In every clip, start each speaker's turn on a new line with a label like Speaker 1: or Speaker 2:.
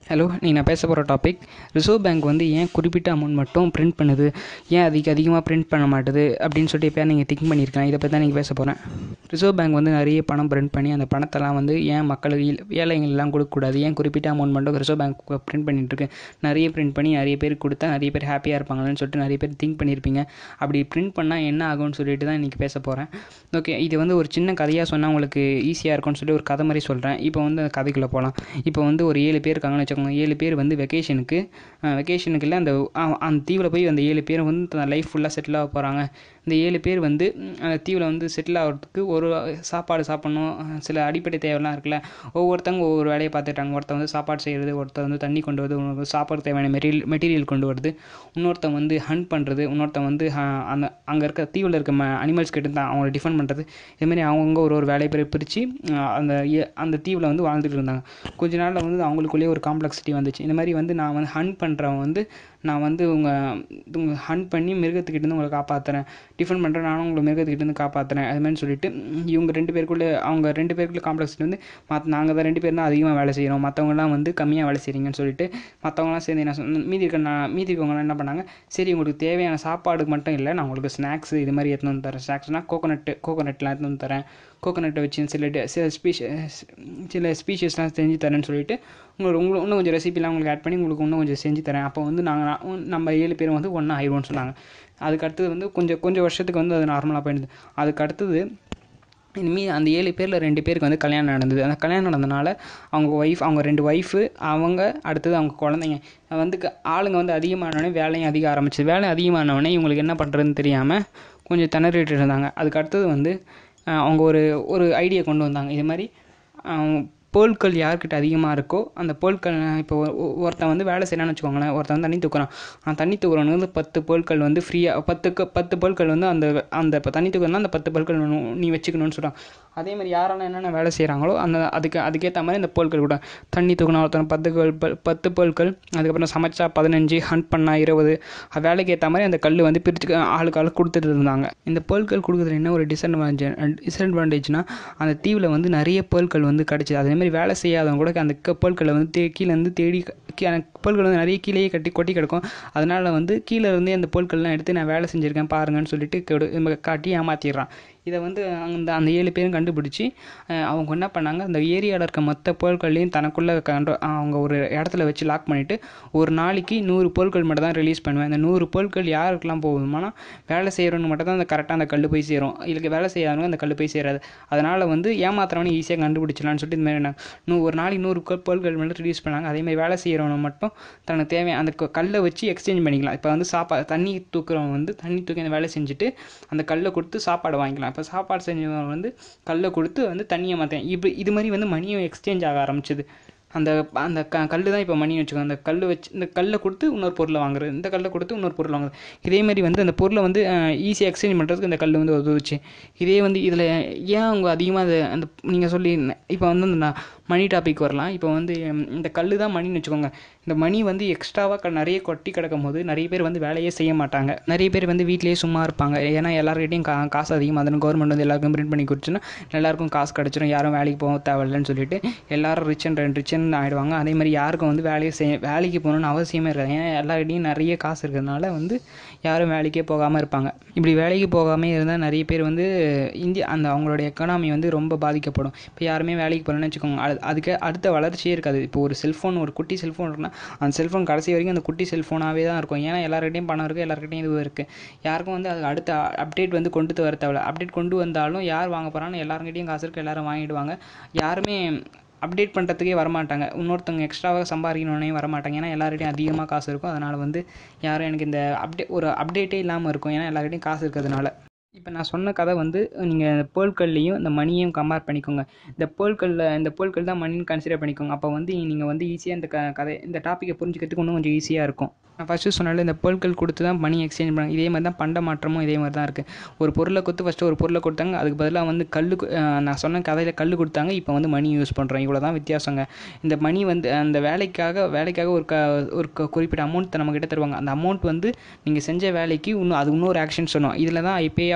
Speaker 1: hello நீ நான் பேச போகிற டாபிக் ரிசர்வ் பேங்க் வந்து ஏன் குறிப்பிட்ட அமௌண்ட் மட்டும் பிரிண்ட் பண்ணுது ஏன் அதிக அதிகமாக பிரிண்ட் பண்ண மாட்டுது அப்படின்னு சொல்லிட்டு எப்போயா நீங்கள் திங்க் பண்ணியிருக்கலாம் இதை பற்றி தான் நீங்கள் பேச போகிறேன் ரிசர்வ் பேங்க் வந்து நிறைய பணம் பிரிண்ட் பண்ணி அந்த பணத்தெல்லாம் வந்து ஏன் மக்களுக்கு இல்- ஏழைங்கள்லாம் கொடுக்கக்கூடாது ஏன் குறிப்பிட்ட அமௌண்ட் மட்டும் ரிசர்வ் பேங்க் பிரிண்ட் பண்ணிட்டு இருக்கு நிறைய பிரிண்ட் பண்ணி நிறைய பேருக்கு கொடுத்தா நிறைய பேர் ஹாப்பியாக இருப்பாங்கன்னு சொல்லிட்டு நிறைய பேர் திங்க் பண்ணியிருப்பீங்க அப்படி பிரிண்ட் பண்ணால் என்ன ஆகும்னு சொல்லிட்டு தான் இன்றைக்கி பேச போகிறேன் ஓகே இது வந்து ஒரு சின்ன கதையாக சொன்னால் உங்களுக்கு ஈஸியாக இருக்கும்னு சொல்லி ஒரு கதை மாதிரி சொல்கிறேன் இப்போ வந்து அந்த கதைக்குள்ளே போகலாம் இப்போ வந்து ஒரு ஏழு பேர் இருக்காங்கன்னு வச்சுக்கோங்க ஏழு பேர் வந்து வெக்கேஷனுக்கு வெக்கேஷனுக்கு இல்லை அந்த அ- அந்த தீவில் போய் அந்த ஏழு பேர் வந்து லைஃப் ஃபுல்லாக செட்டில் ஆக போகிறாங்க இந்த ஏழு பேர் வந்து ம், அந்த தீவில் வந்து செட்டில் ஆகிறதுக்கு ஒரு சாப்பாடு சாப்பிட்ணும் அஹ், சில அடிப்படை தேவைலாம் இருக்குல்ல ஒவ்வொருத்தங்க ஒவ்வொரு வேலையை பார்த்துட்டாங்க ஒருத்தன் வந்து சாப்பாடு செய்கிறது ஒருத்தர் வந்து தண்ணி கொண்டு வருது இன்னொருத்தர் சாப்பாடு தேவையான மெட்டீரியல் மெட்டீரியல் கொண்டு வருது இன்னொருத்தன் வந்து ஹண்ட் பண்ணுறது இன்னொருத்தன் வந்து அஹ், அந்த அங்கே இருக்க தீவில் இருக்க ம அனிமல்ஸ் கிட்ட இருந்து அவங்கள டிஃபெண்ட் பண்ணுறது இதுமாரி அவங்கவுங்க ஒரு ஒரு வேலையை பிரி பிரித்து அந்த ஏ- அந்த தீவில் வந்து வாழ்ந்துட்டு இருந்தாங்க கொஞ்ச நாளில் வந்து அவங்களுக்குள்ளேயே ஒரு காம்ப்ளெக்சிட்டி வந்துச்சு இந்த மாதிரி வந்து நான் வந்து ஹண்ட் பண்ணுறவன் வந்து நான் வந்து உங்கள் உங்கள் ஹண்ட் பண்ணி மிருகத்துக்கிட்ட இருந்து உங்களை காப்பாற்றுறேன் டிஃபெண்ட் பண்ணுறேன் நானும் உங்களை மிருகத்துக்கிட்ட இருந்து காப்பாற்றுறேன் அது மாதிரி சொல்லிட்டு ம், இவங்க ரெண்டு பேருக்குள்ளே அவங்க ரெண்டு பேருக்குள்ள காம்ப்ளெக்சிட்டி வந்து மற்ற நாங்கள் தான் ரெண்டு பேர் தான் அதிகமாக வேலை செய்கிறோம் மற்றவங்கலாம் வந்து கம்மியாக வேலை செய்கிறீங்கன்னு சொல்லிட்டு மற்றவங்களாம் சேர்ந்து என்ன சொன்ன மீதி இருக்க நான் மீதி இருக்கவங்களாம் என்ன பண்ணாங்க சரி உங்களுக்கு தேவையான சாப்பாடுக்கு மட்டும் இல்லை நான் உங்களுக்கு ஸ்நாக்ஸ் இது மாதிரி எடுத்துன்னு வந்து தரேன் ஸ்நாக்ஸ்னால் கோகோனட்டு கோகோனட்லாம் எடுத்துன்னு வந்து தரேன் கோகோனட்டை வச்சு சில டி- சில ஸ்பீஷஸ் சில ஸ்பீஷஸ்லாம் செஞ்சு தரேன்னு சொல்லிட்டு உங்களுக்கு உங்களுக்கு இன்னும் கொஞ்சம் ரெசிபிலாம் உங்களுக்கு ஆட் பண்ணி உங்களுக்கு இன்னும் கொஞ்சம் செஞ்சு தரேன் அப்போ வந்து நாங்கள் நம்ம ஏழு பேரும் வந்து ஒன்றா ஆயிடுவோம்னு சொன்னாங்க அதுக்கு அடுத்தது வந்து கொஞ்சம் கொஞ்சம் வருஷத்துக்கு வந்து அது நார்மலாக போயிடுது அதுக்கு அடுத்தது இனிமேல் அந்த ஏழு பேரில் ரெண்டு பேருக்கு வந்து கல்யாணம் நடந்தது அந்த கல்யாணம் நடந்தனால அவங்க ஒய்ஃப் அவங்க ரெண்டு ஒய்ஃபு அவங்க அடுத்தது அவங்க குழந்தைங்க வந்து க- ஆளுங்க வந்து அதிகமானவொடனே வேலையும் அதிகம் ஆரம்பிச்சது வேலை அதிகமானவொடனே இவங்களுக்கு என்ன பண்ணுறதுன்னு தெரியாமல் கொஞ்சம் திணறிட்டு இருந்தாங்க அதுக்கு அடுத்தது வந்து அஹ், அவங்க ஒரு ஒரு ஐடியா கொண்டு வந்தாங்க இது மாதிரி அஹ், பொருட்கள் யார்கிட்ட அதிகமாக இருக்கோ அந்த பொருட்கள் இப்போ ஒ- ஒ- ஒருத்தன் வந்து வேலை செய்யறான்னு வச்சுக்கோங்களேன் ஒருத்தன் வந்து தண்ணி தூக்குறான் அந்த தண்ணி தூக்குறவனுக்கு வந்து பத்து பொருட்கள் வந்து ஃப்ரீயாக பத்துக்கு பத்து பொருட்கள் வந்து அந்த அந்த இப்போ தண்ணி தூக்குறதுனா அந்த பத்து பொருட்கள் வேணும், நீ வச்சுக்கணும்னு சொல்கிறான் அதே மாதிரி யாரெல்லாம் என்னென்ன வேலை செய்கிறாங்களோ அந்த அதுக்கு அதுக்கேற்ற மாதிரி அந்த பொருட்கள் கூட தண்ணி தூக்கினா ஒருத்தன் பத்து பொருள் ப- பத்து பொருட்கள் அதுக்கப்புறம் சமைச்சா பதினஞ்சு ஹண்ட் பண்ணா இருபது அது வேலைக்கு ஏற்ற மாதிரி அந்த கல் வந்து பிரித்து ஆளுக்கு ஆளுக்கு கொடுத்துட்டு இருந்தாங்க இந்த பொருட்கள் கொடுக்குறது என்ன ஒரு டிஸ்அட்வான்டேஜ் டிஸ்அட்வான்டேஜ்னா அந்த தீவில் வந்து நிறைய பொருட்கள் வந்து கிடச்சிது அதே மாதிரி வேலை செய்யாதவங்க கூட அந்த க- பொருட்களை வந்து தே கீழே இருந்து தேடி கீ- அந்த பொருட்கள் வந்து நிறைய கீழேயே கட்டி கொட்டி கிடக்கும் அதனால வந்து கீழே இருந்தே அந்த பொருட்கள்லாம் எடுத்து நான் வேலை செஞ்சுருக்கேன் பாருங்கன்னு சொல்லிட்டு கெடு- நம்ம காட்டி ஏமாத்திடுறான் இதை வந்து அந்த அந்த ஏழு பேரும் கண்டுபிடிச்சி அஹ், அவங்க என்ன பண்ணாங்க அந்த ஏரியாவில் இருக்க மொத்த பொருட்களையும் தனக்குள்ளே கண்ட்ரோ அவங்க ஒரு இடத்துல வச்சு லாக் பண்ணிவிட்டு ஒரு நாளைக்கு நூறு பொருட்கள் மட்டும் தான் ரிலீஸ் பண்ணுவேன் அந்த நூறு பொருட்கள் யாருக்கெல்லாம் போகுமானா வேலை செய்கிறவங்க மட்டும் தான் அந்த கரெக்டாக அந்த கல் போய் சேரும் இதுக்கு வேலை செய்யாதவங்க அந்த கல் போய் சேராது அதனால் வந்து ஏமாத்துறவனை ஈஸியாக கண்டுபிடிச்சலாம்னு சொல்லிட்டு இந்த மாதிரி நான் நூ ஒரு நாளைக்கு நூறு பொ- பொருட்கள் மட்டும் ரிலீஸ் பண்ணாங்க அதே மாதிரி வேலை செய்கிறவனை மட்டும் தனக்கு தேவையான அந்த க- கல்லை வச்சு எக்ஸ்சேஞ்ச் பண்ணிக்கலாம் இப்போ வந்து சாப்பா தண்ணி தூக்குறவன் வந்து தண்ணி தூக்கி அந்த வேலை செஞ்சுட்டு அந்த கல்லை கொடுத்து சாப்பாடு வாங்கிக்கலாம் இப்போ சாப்பாடு செஞ்சவன் வந்து கல்லை கொடுத்து வந்து தண்ணியை மாற்றேன் இப்படி இது மாதிரி வந்து மணியும் எக்ஸ்சேஞ்ச் ஆக ஆரம்பிச்சது அந்த அந்த க கல் தான் இப்போ மணி வச்சுக்கோங்க அந்த கல் வச்சு இந்த கல்லை கொடுத்து இன்னொரு பொருளை வாங்குறது இந்த கல்லை கொடுத்து இன்னொரு பொருள் வாங்குறது இதே மாதிரி வந்து அந்த பொருளை வந்து ஈஸியாக எக்ஸ்சேஞ்ச் பண்ணுறதுக்கு இந்த கல் வந்து உதவுச்சு இதே வந்து இதில் ஏன் அவங்க அதிகமாக அது அந்த நீங்கள் சொல்லி இப்போ வந்து அந்த நான் மணி டாபிக் வரலாம் இப்போ வந்து ம், இந்த கல் தான் மணின்னு வச்சுக்கோங்க இந்த மணி வந்து எக்ஸ்ட்ராவாக நிறைய கொட்டி கிடக்கும் போது நிறைய பேர் வந்து வேலையே செய்ய மாட்டாங்க நிறைய பேர் வந்து வீட்டிலேயே சும்மா இருப்பாங்க ஏன்னா எல்லாருக்கிட்டையும் கா காசு அதிகமாக அதுன்னு கவர்மெண்ட் வந்து எல்லாருக்கும் பிரிண்ட் பண்ணி கொடுத்துன்னா எல்லாருக்கும் காசு கிடச்சிரும் யாரும் வேலைக்கு போக தேவையில்லைன்னு சொல்லிட்டு எல்லாரும் ரிச் அண்ட் ரிச் அண்ட் ஆகிடுவாங்க அதே மாதிரி யாருக்கும் வந்து வேலையை செய்ய வேலைக்கு போகணுன்னு அவசியமே இருக்காது ஏன்னா எல்லார்கிட்டையும் நிறைய காசு இருக்கிறதுனால வந்து யாரும் வேலைக்கே போகாமல் இருப்பாங்க இப்படி வேலைக்கு போகாமல் இருந்தால் நிறைய பேர் வந்து இந்தியா அந்த அவங்களோட எக்கனாமி வந்து ரொம்ப பாதிக்கப்படும் இப்போ யாருமே வேலைக்கு போகலன்னு வச்சுக்கோங்க அது அதுக்கு அடுத்த வளர்ச்சியே இருக்காது இப்போ ஒரு செல்ஃபோன் ஒரு குட்டி செல்ஃபோன் இருக்குன்னா அந்த செல்ஃபோன் கடைசி வரைக்கும் அந்த குட்டி செல்ஃபோனாகவே தான் இருக்கும் ஏன்னா எல்லார்கிட்டையும் பணம் இருக்குது எல்லார்கிட்டையும் இது இருக்குது யாருக்கும் வந்து அது அடுத்த அப்டேட் வந்து கொண்டு வர தேவையில்ல அப்டேட் கொண்டு வந்தாலும் யார் வாங்க போகிறான்னு எல்லாருக்கிட்டையும் காசு இருக்குது எல்லாரும் வாங்கிடுவாங்க யாருமே அப்டேட் பண்ணுறதுக்கே வரமாட்டாங்க இன்னொருத்தவங்க எக்ஸ்ட்ராவாக சம்பாதிக்கணுன்னே வரமாட்டாங்க ஏன்னா எல்லார்கிட்டையும் அதிகமாக காசு இருக்கும் அதனால் வந்து யாரும் எனக்கு இந்த அப்டே ஒரு அப்டேட்டே இல்லாமல் இருக்கும் ஏன்னா எல்லார்கிட்டையும் காசு இருக்கிறதுனால இப்போ நான் சொன்ன கதை வந்து நீங்கள் பொருட்கள்லையும் இந்த மணியையும் கம்பேர் பண்ணிக்கோங்க இந்த பொருட்களில் இந்த பொருட்கள் தான் மணின்னு கன்சிடர் பண்ணிக்கோங்க அப்போ வந்து நீங்கள் வந்து ஈஸியாக இந்த க கதை இந்த டாப்பிக்கை புரிஞ்சுக்கிறதுக்கு இன்னும் கொஞ்சம் ஈஸியாக இருக்கும் நான் ஃபஸ்ட்டு சொன்னால இந்த பொருட்கள் கொடுத்து தான் மணி எக்ஸ்சேஞ்ச் பண்ணாங்க இதே மாதிரி தான் பண்ட மாற்றமும் இதே மாதிரி தான் இருக்குது ஒரு பொருளை கொடுத்து ஃபஸ்ட்டு ஒரு பொருளை கொடுத்தாங்க அதுக்கு பதிலாக வந்து கல் நான் சொன்ன கதையில் கல் கொடுத்தாங்க இப்போ வந்து மணி யூஸ் பண்ணுறோம் இவ்வளோ தான் வித்தியாசங்க இந்த மணி வந்து அந்த வேலைக்காக வேலைக்காக ஒரு க ஒரு க- குறிப்பிட்ட அமௌண்ட் நம்மக்கிட்ட தருவாங்க அந்த அமௌண்ட் வந்து நீங்கள் செஞ்ச வேலைக்கு இன்னும் அது இன்னொரு ஆக்ஷன் சொன்னோம் இதில் தான் ஐ பே ஆஃப்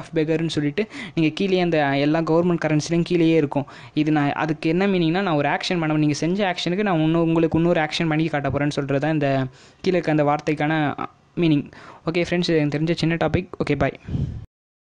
Speaker 1: ஆஃப் பெகர்னு சொல்லிட்டு நீங்கள் கீழே அந்த எல்லா கவர்மெண்ட் கரன்சிலையும் கீழேயே இருக்கும் இது நான் அதுக்கு என்ன மீனிங்னா நான் ஒரு ஆக்ஷன் பண்ண நீங்கள் செஞ்ச ஆக்ஷனுக்கு நான் இன்னும் உங்களுக்கு இன்னொரு ஆக்ஷன் பண்ணி காட்ட போகிறேன்னு சொல்கிறது தான் இந்த கீழே இருக்க அந்த வார்த்தைக்கான மீனிங் ஓகே ஃப்ரெண்ட்ஸ் எனக்கு தெரிஞ்ச சின்ன டாபிக் ஓகே பாய்